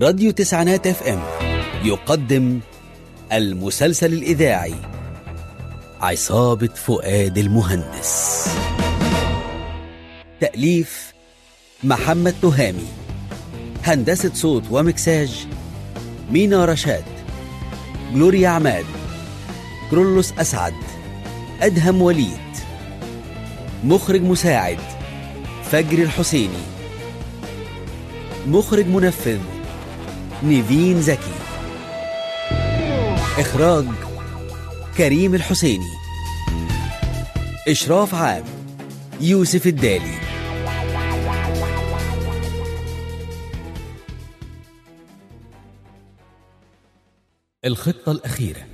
راديو تسعينات اف ام يقدم المسلسل الإذاعي عصابة فؤاد المهندس تأليف محمد تهامي هندسة صوت ومكساج مينا رشاد جلوريا عماد كرولوس أسعد أدهم وليد مخرج مساعد فجر الحسيني مخرج منفذ نيفين زكي إخراج كريم الحسيني إشراف عام يوسف الدالي الخطة الأخيرة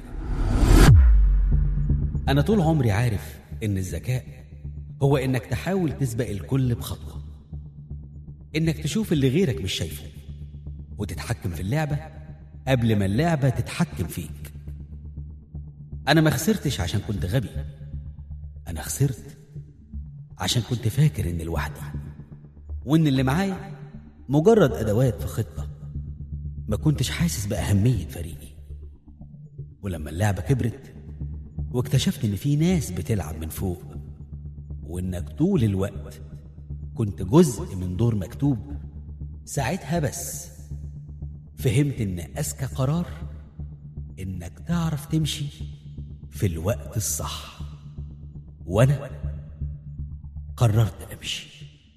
أنا طول عمري عارف إن الذكاء هو إنك تحاول تسبق الكل بخطوة إنك تشوف اللي غيرك مش شايفه وتتحكم في اللعبة قبل ما اللعبة تتحكم فيك أنا ما خسرتش عشان كنت غبي أنا خسرت عشان كنت فاكر إني لوحدي وإن اللي معايا مجرد أدوات في خطة ما كنتش حاسس بأهمية فريقي ولما اللعبة كبرت واكتشفت إن في ناس بتلعب من فوق وإنك طول الوقت كنت جزء من دور مكتوب ساعتها بس فهمت إن أذكى قرار إنك تعرف تمشي في الوقت الصح وأنا قررت أمشي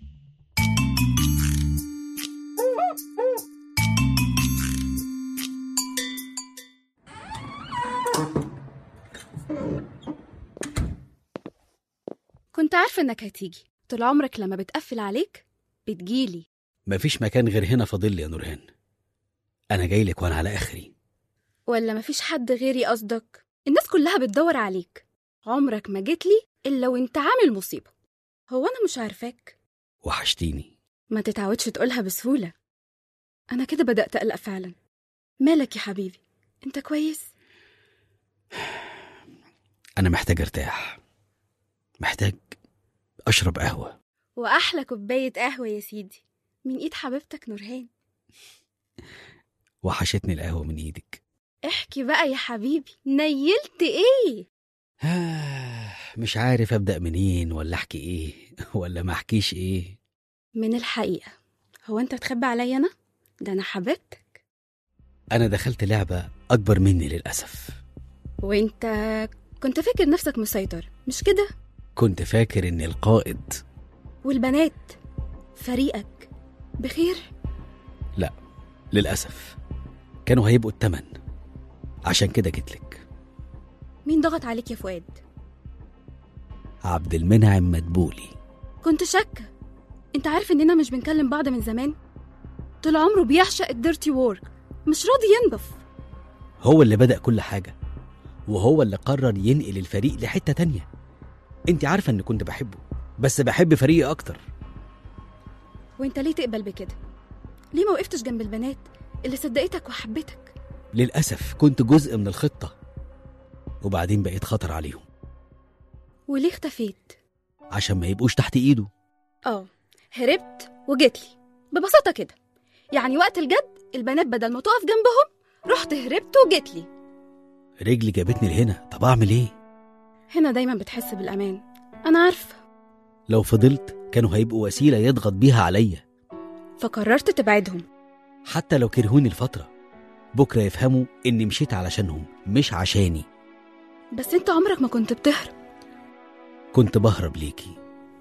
كنت عارفة إنك هتيجي طول عمرك لما بتقفل عليك بتجيلي مفيش مكان غير هنا فاضل لي يا نورهان أنا جاي لك وأنا على آخري ولا مفيش حد غيري قصدك الناس كلها بتدور عليك عمرك ما جيتلي إلا وإنت عامل مصيبة هو أنا مش عارفاك وحشتيني ما تتعودش تقولها بسهولة أنا كده بدأت أقلق فعلا مالك يا حبيبي أنت كويس أنا محتاج أرتاح محتاج أشرب قهوة وأحلى كوباية قهوة يا سيدي من إيد حبيبتك نورهان وحشتني القهوة من إيدك احكي بقى يا حبيبي نيلت إيه مش عارف أبدأ منين ولا أحكي إيه ولا ما أحكيش إيه من الحقيقة هو أنت بتخبي عليا أنا؟ ده أنا حبيبتك أنا دخلت لعبة أكبر مني للأسف وأنت كنت فاكر نفسك مسيطر مش كده؟ كنت فاكر إني القائد والبنات فريقك بخير؟ للأسف كانوا هيبقوا التمن عشان كده جيتلك مين ضغط عليك يا فؤاد؟ عبد المنعم مدبولي كنت شاكة أنت عارف إننا مش بنكلم بعض من زمان؟ طول عمره بيعشق الديرتي وورك مش راضي ينضف هو اللي بدأ كل حاجة وهو اللي قرر ينقل الفريق لحتة تانية انت عارفة اني كنت بحبه بس بحب فريقي اكتر وأنت ليه تقبل بكده؟ ليه ما وقفتش جنب البنات اللي صدقتك وحبتك؟ للأسف كنت جزء من الخطة وبعدين بقيت خطر عليهم وليه اختفيت؟ عشان ما يبقوش تحت ايده اه هربت وجيتلي ببساطة كده يعني وقت الجد البنات بدل ما تقف جنبهم رحت هربت وجيتلي رجلي جابتني لهنا طب اعمل ايه هنا دايما بتحس بالأمان أنا عارفة لو فضلت كانوا هيبقوا وسيلة يضغط بيها عليا فقررت تبعدهم حتى لو كرهوني لفترة بكرة يفهموا إني مشيت علشانهم مش عشاني بس انت عمرك ما كنت بتهرب كنت بهرب ليكي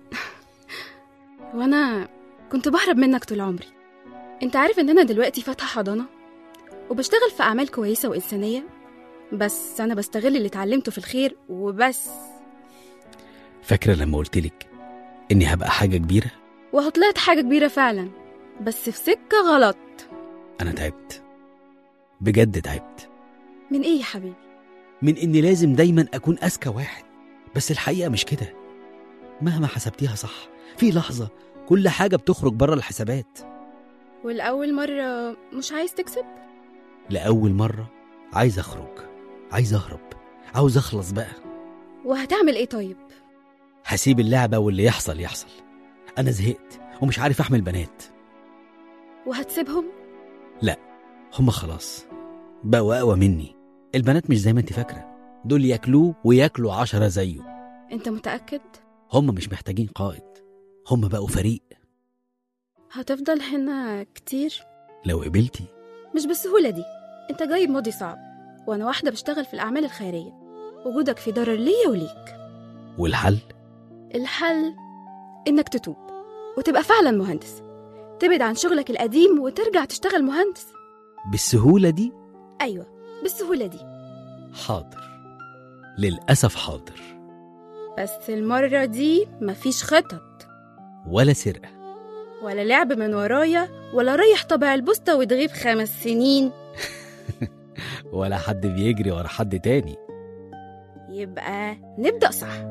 وانا كنت بهرب منك طول عمري انت عارف ان انا دلوقتي فاتحه حضانه وبشتغل في اعمال كويسه وانسانيه بس انا بستغل اللي اتعلمته في الخير وبس فاكرة لما قلتلك إني هبقى حاجة كبيرة وهو طلعت حاجه كبيره فعلا بس في سكه غلط أنا تعبت بجد تعبت من ايه يا حبيبي من إني لازم دايما أكون أذكى واحد بس الحقيقة مش كده مهما حسبتيها صح في لحظة كل حاجة بتخرج بره الحسابات والاول مره مش عايز تكسب لأول مرة عايز أخرج عايز أهرب عاوز أخلص بقى وهتعمل ايه طيب هسيب اللعبة واللي يحصل يحصل أنا زهقت ومش عارف أحمل بنات وهتسيبهم هما خلاص بقوا أقوى مني البنات مش زي ما انت فاكرة دول ياكلوه وياكلوا عشرة زيه انت متأكد؟ هما مش محتاجين قائد هما بقوا فريق هتفضل هنا كتير؟ لو قبلتي مش بالسهولة دي انت جاي بماضي صعب وانا واحدة بشتغل في الأعمال الخيرية وجودك في ضرر ليا وليك والحل الحل انك تتوب وتبقى فعلا مهندس تبعد عن شغلك القديم وترجع تشتغل مهندس بالسهولة دي ايوه بالسهولة دي حاضر للأسف حاضر بس المرة دي مفيش خطط ولا سرقة ولا لعب من ورايا ولا رايح طبع البوسطة وتغيب خمس سنين ولا حد بيجري ورا حد تاني يبقى نبدأ صح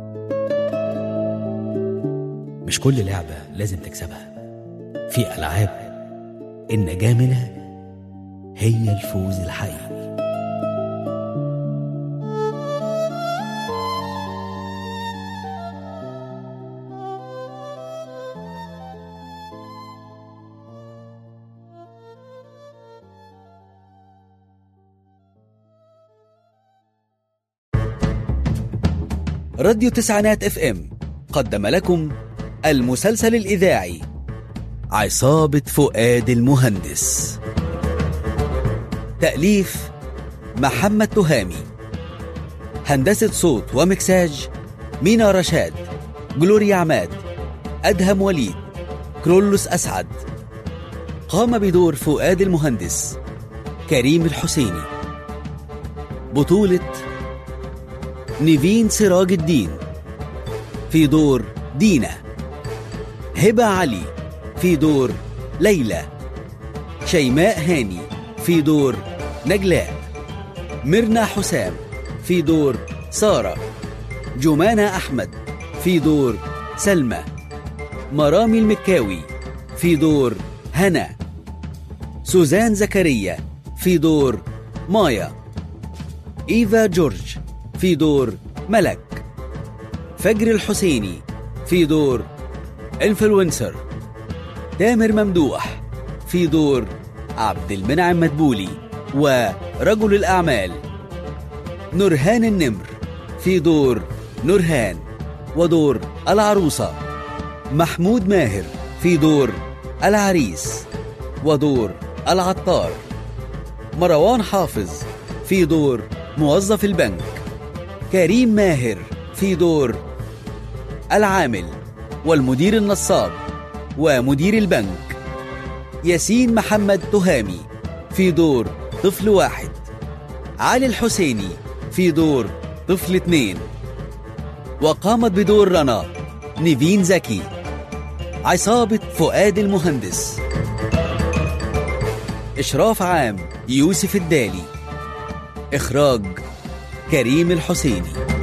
مش كل لعبة لازم تكسبها في ألعاب النجاة منها هي الفوز الحقيقي راديو تسعينات اف ام قدم لكم المسلسل الإذاعي عصابة فؤاد المهندس تأليف محمد تهامي هندسة صوت ومكساج مينا رشاد جلوريا عماد أدهم وليد كرولوس أسعد قام بدور فؤاد المهندس كريم الحسيني بطولة نيفين سراج الدين في دور دينا هبة علي في دور ليلى شيماء هاني في دور نجلاء ميرنا حسام في دور سارة جمانة أحمد في دور سلمى مرامي المكاوي في دور هنا سوزان زكريا في دور مايا إيفا جورج في دور ملك فجر الحسيني في دور انفلونسر تامر ممدوح في دور عبد المنعم مدبولي ورجل الأعمال نورهان النمر في دور نورهان ودور العروسة محمود ماهر في دور العريس ودور العطار مروان حافظ في دور موظف البنك كريم ماهر في دور العامل والمدير النصاب ومدير البنك ياسين محمد تهامي في دور طفل واحد علي الحسيني في دور طفل اتنين وقامت بدور رنا نيفين زكي عصابة فؤاد المهندس إشراف عام يوسف الدالي إخراج كريم الحسيني